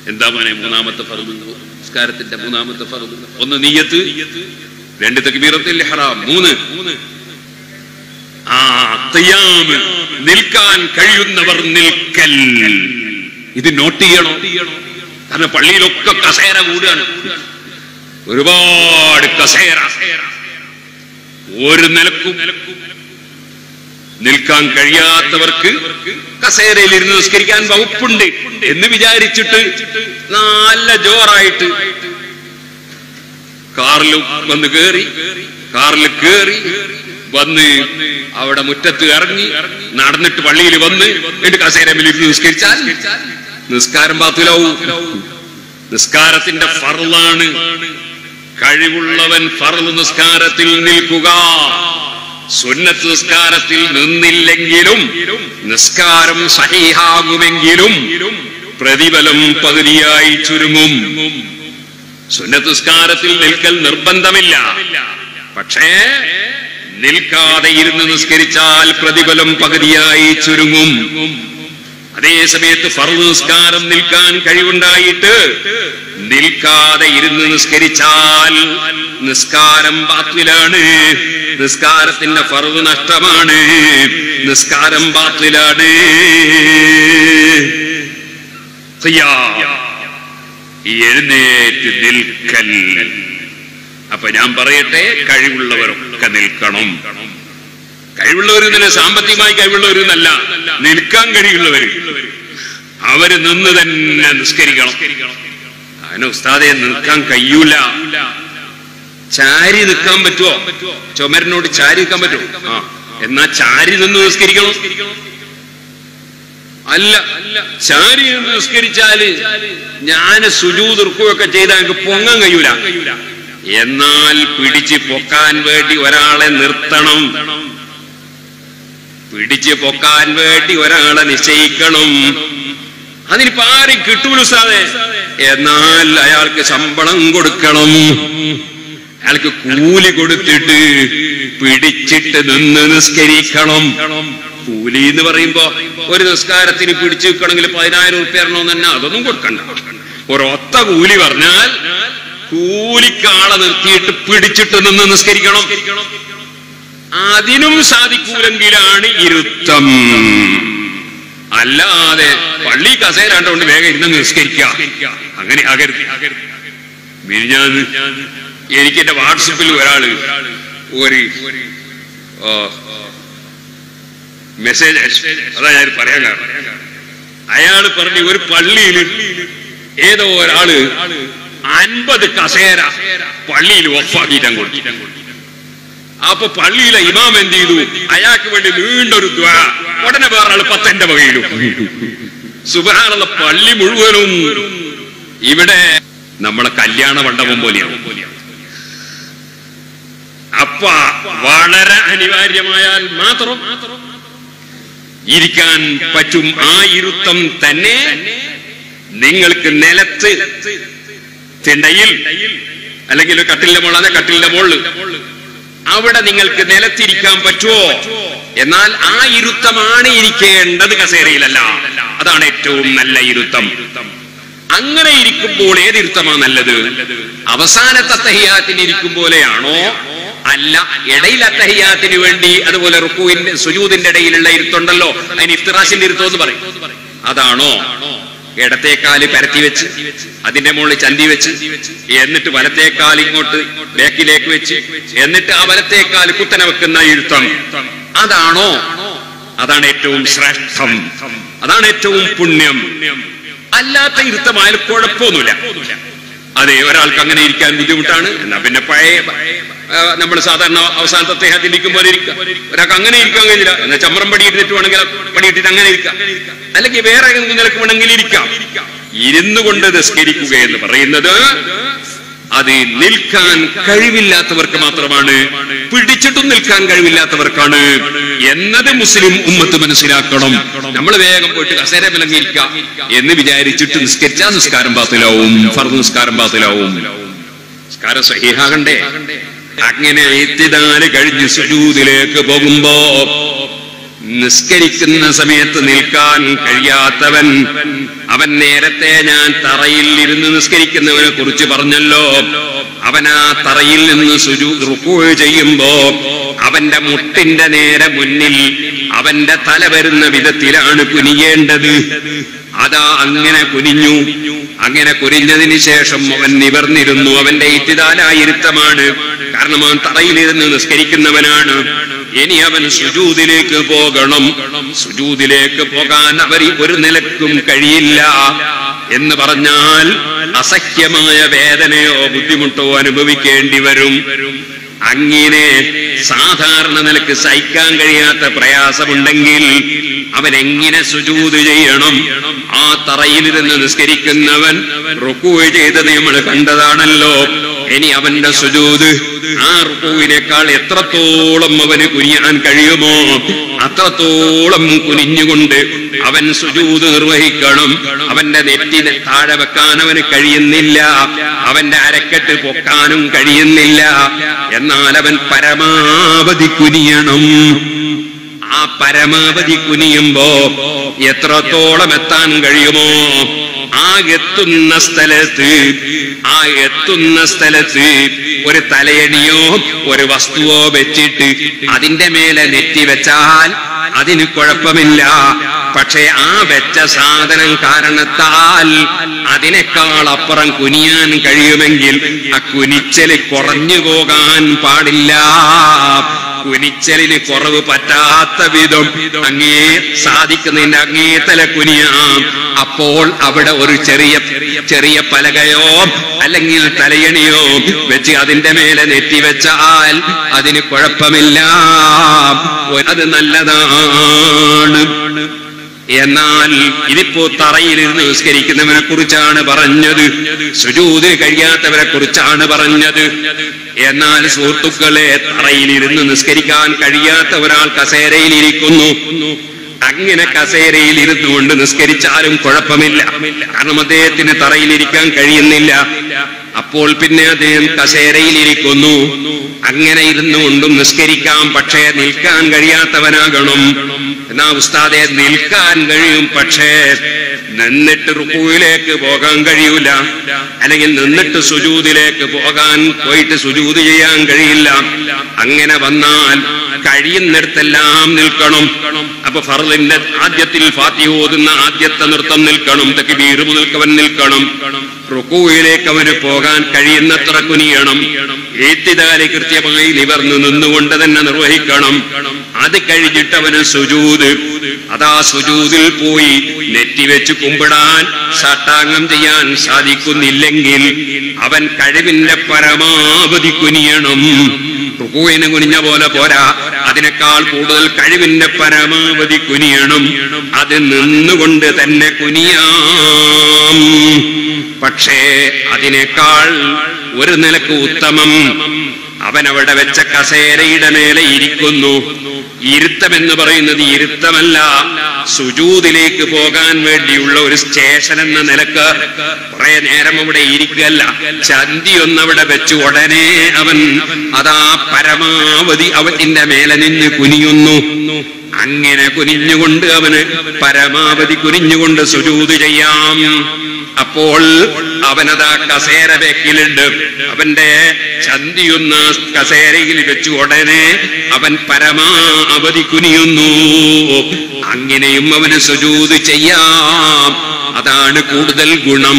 എന്താ മോനെ മൂന്നാമത്തെ ഫർദ് നിസ്കാരത്തിന്റെ മൂന്നാമത്തെ ഫർദ് ഒന്ന് നീയത്ത് രണ്ട് തക്ബീറത്തിൽ ഇഹ്റാം മൂന്ന് ആ ഖിയാമ് നിൽക്കാൻ കഴിയുന്നവർ നിൽക്കൽ ഇത് നോട്ട് ചെയ്യണോ കാരണം പള്ളിയിലൊക്കെ കസേര കൂടുകയാണ് ഒരുപാട് കസേര ഒരു നിലക്കും നിൽക്കാൻ കഴിയാത്തവർക്ക് കസേരയിൽ ഇരുന്ന് നിസ്കരിക്കാൻ വകുപ്പുണ്ട് എന്ന് വിചാരിച്ചിട്ട് നല്ല ജോറായിട്ട് കാറിൽ വന്ന് കേറി കാറിൽ കേറി വന്ന് അവിടെ മുറ്റത്ത് ഇറങ്ങി നടന്നിട്ട് പള്ളിയിൽ വന്ന് എന്നിട്ട് കസേരമിൽ ഇരുന്ന് നിസ്കരിച്ചാൽ നിസ്കാരം പാത്തിലാവും നിസ്കാരത്തിന്റെ ഫറലാണ് കഴിവുള്ളവൻ ഫറല് നിസ്കാരത്തിൽ നിൽക്കുക സുന്നത്ത് നിസ്കാരത്തിൽ നിന്നില്ലെങ്കിലും നിസ്കാരം സഹിഹാകുമെങ്കിലും പ്രതിഫലം പകുതിയായി ചുരുങ്ങും സുന്നത്ത് നിസ്കാരത്തിൽ നിൽക്കൽ നിർബന്ധമില്ല പക്ഷേ നിൽക്കാതെ ഇരുന്ന് നിസ്കരിച്ചാൽ പ്രതിഫലം പകുതിയായി ചുരുങ്ങും അതേ സമയത്ത് ഫർദ് നിസ്കാരം നിൽക്കാൻ കഴിവുണ്ടായിട്ട് നിൽക്കാതെ ഇരുന്ന് നിസ്കരിച്ചാൽ നിസ്കാരം ബാത്തിലാണ് നിസ്കാരത്തിന്റെ ഫർദ് നഷ്ടമാണ് നിസ്കാരം ബാത്തിലാണ് ഖിയാം. ഈ എഴുന്നേറ്റ് നിൽക്കൽ അപ്പൊ ഞാൻ പറയട്ടെ കഴിവുള്ളവരൊക്കെ നിൽക്കണം കഴിവുള്ളവരെന്നല്ല സാമ്പത്തികമായി കഴിവുള്ളവരെന്നല്ല നിൽക്കാൻ കഴിയുള്ളവര് അവര് നിന്ന് തന്നെ നിസ്കരിക്കണം അതിന് ഉസ്താദെ നിൽക്കാൻ കഴിയൂല ചാരി നിൽക്കാൻ പറ്റുമോ ചുമരിനോട് ചാരി നിൽക്കാൻ പറ്റുമോ ആ എന്നാ ചാരി നിന്ന് നിസ്കരിക്കണം അല്ല ചാരി നിന്ന് നിസ്കരിച്ചാല് ഞാന് സുജൂതിർക്കുകയൊക്കെ ചെയ്താൽ എനിക്ക് പൊങ്ങാൻ കഴിയൂല എന്നാൽ പിടിച്ച് പൊക്കാൻ വേണ്ടി ഒരാളെ നിർത്തണം പിടിച്ച് പൊക്കാൻ വേണ്ടി ഒരാളെ നിശ്ചയിക്കണം അതിനിപ്പോ ആരും കിട്ടൂല സാധേ എന്നാൽ അയാൾക്ക് ശമ്പളം കൊടുക്കണം അയാൾക്ക് കൂലി കൊടുത്തിട്ട് പിടിച്ചിട്ട് നിന്ന് നിസ്കരിക്കണം കൂലി എന്ന് പറയുമ്പോ ഒരു നിസ്കാരത്തിന് പിടിച്ചു നിൽക്കണമെങ്കിൽ പതിനായിരം ഉറുപ്പ്യ തരണമെന്ന് തന്നെ അതൊന്നും കൊടുക്കണ്ട ഒരൊത്ത കൂലി പറഞ്ഞാൽ കൂലിക്കാളെ നിർത്തിയിട്ട് പിടിച്ചിട്ട് നിന്ന് നിസ്കരിക്കണം അതിനും സാധിക്കൂലെങ്കിലാണ് ഇരുത്തം അല്ലാതെ പള്ളി കസേരാണ്ടോണ്ട് വേഗം ഇരുന്ന് നിസ്കരിക്കുക അങ്ങനെ അകരുത് മിനിഞ്ഞാന്ന് എനിക്ക് എന്റെ വാട്സപ്പിൽ ഒരാള് ഒരു മെസ്സേജ് അതാ ഞാൻ പറയാൻ കാരണം അയാള് പറഞ്ഞു ഒരു പള്ളിയിൽ ഏതോ ഒരാള് അൻപത് കസേര പള്ളിയിൽ ഒഫാക്കിയിട്ടാൻ കൊടുത്തു അപ്പൊ പള്ളിയിലെ ഇമാം എന്ത് ചെയ്തു അയാൾക്ക് വേണ്ടി നീണ്ടൊരു ദ്വാ ഉടനെ വേറെ ആള് പത്തെന്റെ വകയിലും സുബാനുള്ള പള്ളി മുഴുവനും ഇവിടെ നമ്മളെ കല്യാണ മണ്ഡപം പോലെയാണ് അപ്പ വളരെ അനിവാര്യമായാൽ മാത്രം ഇരിക്കാൻ പറ്റും ആ ഇരുത്തം തന്നെ നിങ്ങൾക്ക് നിലത്ത് തിണ്ടയിൽ അല്ലെങ്കിൽ ഒരു കട്ടിലിന്റെ മുകളിൽ അതെ കട്ടിലിന്റെ മുകളിൽ അവിടെ നിങ്ങൾക്ക് നിലത്തിരിക്കാൻ പറ്റുമോ എന്നാൽ ആ ഇരുത്തമാണ് ഇരിക്കേണ്ടത് കസേരയിലല്ല അതാണ് ഏറ്റവും നല്ല ഇരുത്തം അങ്ങനെ ഇരിക്കുമ്പോൾ ഏത് ഇരുത്തമാണ് നല്ലത് അവസാനത്തെ തഹിയാത്തിന് ഇരിക്കും പോലെയാണോ അല്ല ഇടയിൽ അത്തഹിയാത്തിന് വേണ്ടി അതുപോലെ റുക്കുവിന്റെ സുജൂദിന്റെ ഇടയിലുള്ള ഇരുത്തുണ്ടല്ലോ അതിന് ഇഫ്തിറാശിന്റെ ഇരുത്തം എന്ന് പറയും അതാണോ ഇടത്തേക്കാല് പരത്തി വെച്ച് അതിന്റെ മുകളിൽ ചന്തി വെച്ച് എന്നിട്ട് വലത്തേക്കാൽ ഇങ്ങോട്ട് ബാക്കിലേക്ക് വെച്ച് എന്നിട്ട് ആ വലത്തേക്കാൽ കുത്തനെ വെക്കുന്ന ഇരുത്തം അതാണോ അതാണ് ഏറ്റവും ശ്രേഷ്ഠം അതാണ് ഏറ്റവും പുണ്യം അല്ലാത്ത ഇരുത്തമായാലും കുഴപ്പമൊന്നുമില്ല അതെ ഒരാൾക്ക് അങ്ങനെ ഇരിക്കാൻ ബുദ്ധിമുട്ടാണ് എന്നാ പിന്നെ പഴയ നമ്മൾ സാധാരണ അവസാനത്തെ അദ്ദേഹത്തിൽ ഇരിക്കുമ്പോൾ ഇരിക്കുക ഒരാൾക്ക് അങ്ങനെ ഇരിക്കാൻ കഴിയില്ല എന്നാ ചമ്രം പടി ഇരുന്നിട്ട് വേണമെങ്കിൽ പണിയിട്ടിട്ട് അങ്ങനെ ഇരിക്കാം അല്ലെങ്കിൽ വേറെ ഏതെങ്കിലും നിലക്ക് വേണമെങ്കിൽ ഇരിക്കാം ഇരുന്നു കൊണ്ട് നിസ്കരിക്കുക എന്ന് പറയുന്നത് അത് നിൽക്കാൻ കഴിവില്ലാത്തവർക്ക് മാത്രമാണ് പിടിച്ചിട്ടും നിൽക്കാൻ കഴിവില്ലാത്തവർക്കാണ് എന്നത് മുസ്ലിം ഉമ്മത്ത് മനസ്സിലാക്കണം നമ്മൾ വേഗം പോയിട്ട് കസേര വിലങ്ങിയിരിക്കുക എന്ന് വിചാരിച്ചിട്ട് നിസ്കരിച്ചാൽ നിസ്കാരം പാത്തിലാവും ഫർദ് നിസ്കാരം പാത്തിലാവും നിസ്കാരം സഹിഹാകണ്ടേ അങ്ങനെ എത്തിതാല് കഴിഞ്ഞ് സുജൂതിലേക്ക് പോകുമ്പോ നിസ്കരിക്കുന്ന സമയത്ത് നിൽക്കാൻ കഴിയാത്തവൻ അവൻ നേരത്തെ ഞാൻ തറയിൽ ഇരുന്ന് നിസ്കരിക്കുന്നവനെ കുറിച്ച് പറഞ്ഞല്ലോ അവൻ ആ തറയിൽ നിന്ന് സുജു റുക്കൂ ചെയ്യുമ്പോ അവന്റെ മുട്ടിന്റെ നേരെ മുന്നിൽ അവന്റെ തല വരുന്ന വിധത്തിലാണ് കുനിയേണ്ടത് അതാ അങ്ങനെ കുനിഞ്ഞു അങ്ങനെ കുനിഞ്ഞതിന് ശേഷം അവൻ നിവർന്നിരുന്നു അവന്റെ ഇത്തിതാലായിരുത്തമാണ് കാരണം അവൻ തറയിലിരുന്ന് നിസ്കരിക്കുന്നവനാണ് ഇനി അവൻ സുജൂതിലേക്ക് പോകണം സുജൂതിലേക്ക് പോകാൻ അവർ ഒരു നിലക്കും കഴിയില്ല എന്ന് പറഞ്ഞാൽ അസഹ്യമായ വേദനയോ ബുദ്ധിമുട്ടോ അനുഭവിക്കേണ്ടി വരും അങ്ങനെ സാധാരണ നിലക്ക് സഹിക്കാൻ കഴിയാത്ത പ്രയാസമുണ്ടെങ്കിൽ അവൻ എങ്ങനെ സുജൂത് ചെയ്യണം ആ തറയിലിരുന്ന് നിസ്കരിക്കുന്നവൻ റുക്കു ചെയ്തത് നമ്മൾ കണ്ടതാണല്ലോ ഇനി അവന്റെ സുജൂത് ആ റുക്കുവിനേക്കാൾ എത്രത്തോളം അവന് കുനിയാൻ കഴിയുമോ അത്രത്തോളം കുനിഞ്ഞുകൊണ്ട് അവൻ സുജൂത് നിർവഹിക്കണം അവന്റെ നെറ്റി താഴെ വെക്കാൻ അവന് കഴിയുന്നില്ല അവന്റെ അരക്കെട്ട് പൊക്കാനും കഴിയുന്നില്ല എന്നാൽ അവൻ പരമാവധി കുനിയണം ആ പരമാവധി കുനിയുമ്പോ എത്രത്തോളം എത്താൻ കഴിയുമോ ആ എത്തുന്ന സ്ഥലത്ത് ആ എത്തുന്ന സ്ഥലത്ത് ഒരു തലയണിയോ ഒരു വസ്തുവോ വെച്ചിട്ട് അതിന്റെ മേലെ നെറ്റി വെച്ചാൽ അതിന് കുഴപ്പമില്ല പക്ഷെ ആ വെച്ച സാധനം കാരണത്താൽ അതിനേക്കാൾ അപ്പുറം കുനിയാൻ കഴിയുമെങ്കിൽ ആ കുനിച്ചല് കുറഞ്ഞു പോകാൻ പാടില്ല കുനിച്ചലിന് കുറവ് പറ്റാത്ത വിധം അങ്ങേ സാധിക്കുന്നതിന്റെ അങ്ങേ തല കുനിയാം അപ്പോൾ അവിടെ ഒരു ചെറിയ ചെറിയ പലകയോ അല്ലെങ്കിൽ തലയണിയോ വെച്ച് അതിന്റെ മേലെ നെറ്റി വെച്ചാൽ അതിന് കുഴപ്പമില്ല അത് നല്ലതാണ് എന്നാൽ ഇതിപ്പോ തറയിലിരുന്ന് നിസ്കരിക്കുന്നവനെ കുറിച്ചാണ് പറഞ്ഞത് സുജൂത് കഴിയാത്തവരെ കുറിച്ചാണ് പറഞ്ഞത് എന്നാൽ സുഹൃത്തുക്കളെ തറയിലിരുന്ന് നിസ്കരിക്കാൻ കഴിയാത്ത ഒരാൾ കസേരയിൽ ഇരിക്കുന്നു അങ്ങനെ കസേരയിൽ ഇരുന്നുകൊണ്ട് നിസ്കരിച്ചാലും കുഴപ്പമില്ല കാരണം അദ്ദേഹത്തിന് തറയിലിരിക്കാൻ കഴിയുന്നില്ല അപ്പോൾ പിന്നെ അദ്ദേഹം കസേരയിൽ ഇരിക്കുന്നു അങ്ങനെ ഇരുന്നുകൊണ്ടും നിസ്കരിക്കാം പക്ഷേ നിൽക്കാൻ കഴിയാത്തവനാകണം എന്നാ ഉസ്താദെ നിൽക്കാൻ കഴിയും പക്ഷേ നിന്നിട്ട് റുക്കുവിലേക്ക് പോകാൻ കഴിയൂല അല്ലെങ്കിൽ നിന്നിട്ട് സുജൂതിലേക്ക് പോകാൻ പോയിട്ട് സുജൂത് ചെയ്യാൻ കഴിയില്ല അങ്ങനെ വന്നാൽ കഴിയുന്നിടത്തെല്ലാം നിൽക്കണം അപ്പൊ ഫർലിന്റെ ആദ്യത്തിൽ ഫാത്തി ഓതുന്ന ആദ്യത്തെ നൃത്തം നിൽക്കണം തക്ബീർ മുതൽക്കവൻ നിൽക്കണം റുക്കുവിലേക്ക് അവന് പോകാൻ കഴിയുന്നത്ര കുനിയണം ഏത്തിതാലെ കൃത്യമായി നിവർന്നു നിന്നുകൊണ്ട് തന്നെ നിർവഹിക്കണം അത് കഴിഞ്ഞിട്ട് അവന് സുജൂത് അതാ സുജൂതിൽ പോയി നെറ്റി വെച്ച് കുമ്പിടാൻ ഷട്ടാംഗം ചെയ്യാൻ സാധിക്കുന്നില്ലെങ്കിൽ അവൻ കഴിവിന്റെ പരമാവധി കുനിയണം റുക്കുവിന് കുനിഞ്ഞ പോലെ പോരാ അതിനേക്കാൾ കൂടുതൽ കഴിവിന്റെ പരമാവധി കുനിയണം അത് നിന്നുകൊണ്ട് തന്നെ കുനിയാം പക്ഷേ അതിനേക്കാൾ ഒരു നിലക്ക് ഉത്തമം അവൻ അവിടെ വെച്ച കസേരയുടെ മേലെ ഇരിക്കുന്നു ഇരുത്തം എന്ന് പറയുന്നത് ഇരുത്തമല്ല സുജൂതിലേക്ക് പോകാൻ വേണ്ടിയുള്ള ഒരു സ്റ്റേഷൻ എന്ന നിലക്ക് കുറെ നേരം അവിടെ ഇരിക്കുകയല്ല ചന്തി ഒന്നവിടെ വെച്ച് ഉടനെ അവൻ അതാ പരമാവധി അവന്റെ മേലെ നിന്ന് കുനിയുന്നു അങ്ങനെ കുനിഞ്ഞുകൊണ്ട് അവന് പരമാവധി കുനിഞ്ഞുകൊണ്ട് സുജൂത് ചെയ്യാം അപ്പോൾ അവനതാ കസേര വെക്കിലുണ്ട് അവന്റെ ചന്തിയൊന്ന കസേരയിൽ വെച്ച് ഉടനെ അവൻ പരമാവധി കുനിയുന്നു അങ്ങനെയും അവന് സുജൂത് ചെയ്യാം അതാണ് കൂടുതൽ ഗുണം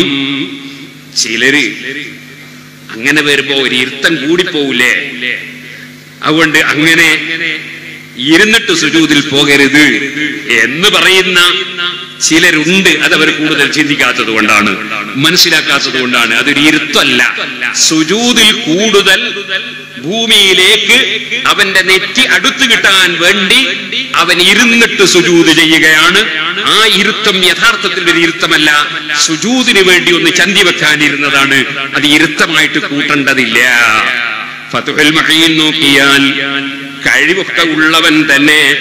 ചിലര് അങ്ങനെ വരുമ്പോ ഒരു ഇരുത്തം കൂടിപ്പോവില്ലേ അതുകൊണ്ട് അങ്ങനെ ഇരുന്നിട്ട് സുജൂതിൽ പോകരുത് എന്ന് പറയുന്ന ചിലരുണ്ട് അതവർ കൂടുതൽ ചിന്തിക്കാത്തത് കൊണ്ടാണ് മനസ്സിലാക്കാത്തത് കൊണ്ടാണ് അതൊരു ഇരുത്തല്ല സുജൂതിൽ കൂടുതൽ ഭൂമിയിലേക്ക് അവന്റെ നെറ്റി അടുത്ത് കിട്ടാൻ വേണ്ടി അവൻ ഇരുന്നിട്ട് സുജൂത് ചെയ്യുകയാണ് ആ ഇരുത്തം യഥാർത്ഥത്തിൽ ഒരു ഇരുത്തമല്ല സുജൂതിന് വേണ്ടി ഒന്ന് ചന്തി വെക്കാനിരുന്നതാണ് അത് ഇരുത്തമായിട്ട് കൂട്ടേണ്ടതില്ല ഫതുഹൽ മഹയിൽ നോക്കിയാൽ കഴിവൊക്കെ ഉള്ളവൻ തന്നെ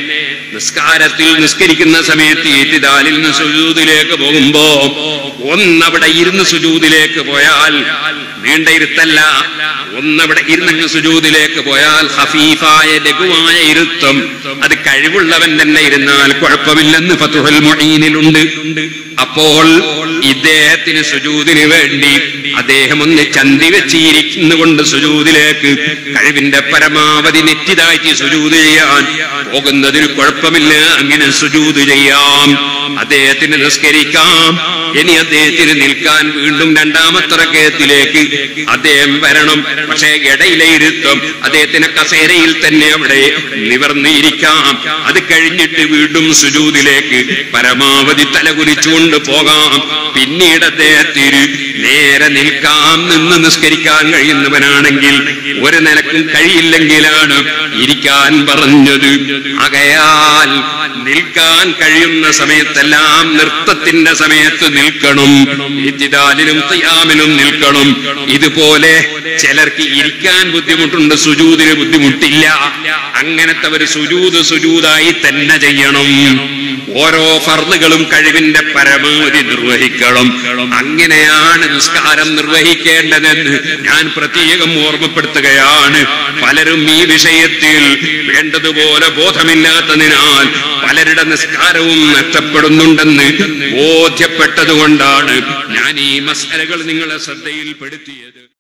നിസ്കാരത്തിൽ നിസ്കരിക്കുന്ന സമയത്ത് ഏറ്റുദാലിൽ നിന്ന് സുജൂദിലേക്ക് പോകുമ്പോ ഒന്നവിടെ ഇരുന്ന് സുജൂദിലേക്ക് പോയാൽ നീണ്ട ഇരുത്തല്ല ഒന്നവിടെ ഇരുന്നങ്ങ് സുജൂദിലേക്ക് പോയാൽ ഹഫീഫായ ലഘുവായ ഇരുത്തം അത് കഴിവുള്ളവൻ തന്നെ ഇരുന്നാൽ കുഴപ്പമില്ലെന്ന് ഫതുഹുൽ മുഈനിലുണ്ട് അപ്പോൾ ഇദ്ദേഹത്തിന് സുജൂദിന് വേണ്ടി അദ്ദേഹം ഒന്ന് ചന്തി വെച്ചിരിക്കുന്നു കൊണ്ട് സുജൂദിലേക്ക് കഴിവിന്റെ പരമാവധി നെറ്റിതാഴ്ത്തി സുജൂദ് ചെയ്യാൻ പോകുന്നതിന് കുഴപ്പമില്ല അങ്ങനെ സുജൂദ് ചെയ്യാം അദ്ദേഹത്തിന് നിസ്കരിക്കാം ഇനി അദ്ദേഹത്തിന് നിൽക്കാൻ വീണ്ടും രണ്ടാമത്തെ റക്കയത്തിലേക്ക് അദ്ദേഹം വരണം പക്ഷേ ഇടയിലെ ഇരുത്തം അദ്ദേഹത്തിന് കസേരയിൽ തന്നെ അവിടെ നിവർന്നിരിക്കാം അത് കഴിഞ്ഞിട്ട് വീണ്ടും സുജൂദിലേക്ക് പരമാവധി തലകുലിച്ചുകൊണ്ട് പോകാം പിന്നീട് അദ്ദേഹത്തിന് നേരെ നിൽക്കാം നിന്ന് നിസ്കരിക്കാൻ കഴിയുന്നവനാണെങ്കിൽ ഒരു നിലക്കും കഴിയില്ലെങ്കിലാണ് ഇരിക്കാൻ പറഞ്ഞത് ആകയാൽ നിൽക്കാൻ കഴിയുന്ന സമയത്തെല്ലാം നൃത്തത്തിന്റെ സമയത്ത് നിൽക്കണം ഇത്തിദാലിനും തയ്യാമിനും നിൽക്കണം ഇതുപോലെ ചിലർക്ക് ഇരിക്കാൻ ബുദ്ധിമുട്ടുണ്ട് സുജൂതിന് ബുദ്ധിമുട്ടില്ല അങ്ങനത്തെ ഒരു സുജൂത് സുജൂതായി തന്നെ ചെയ്യണം ഓരോ ഫർദുകളും കഴിവിന്റെ പരമാവധി നിർവഹിക്കണം അങ്ങനെയാണ് നിസ്കാരം നിർവഹിക്കേണ്ടതെന്ന് ഞാൻ പ്രത്യേകം ഓർമ്മപ്പെടുത്തുകയാണ് പലരും ഈ വിഷയത്തിൽ വേണ്ടതുപോലെ ബോധമില്ലാത്തതിനാൽ പലരുടെ നിസ്കാരവും നഷ്ടപ്പെടുന്നുണ്ടെന്ന് ബോധ്യപ്പെട്ടതുകൊണ്ടാണ് ഞാൻ ഈ മസാലകൾ നിങ്ങളെ ശ്രദ്ധയിൽപ്പെടുത്തിയത്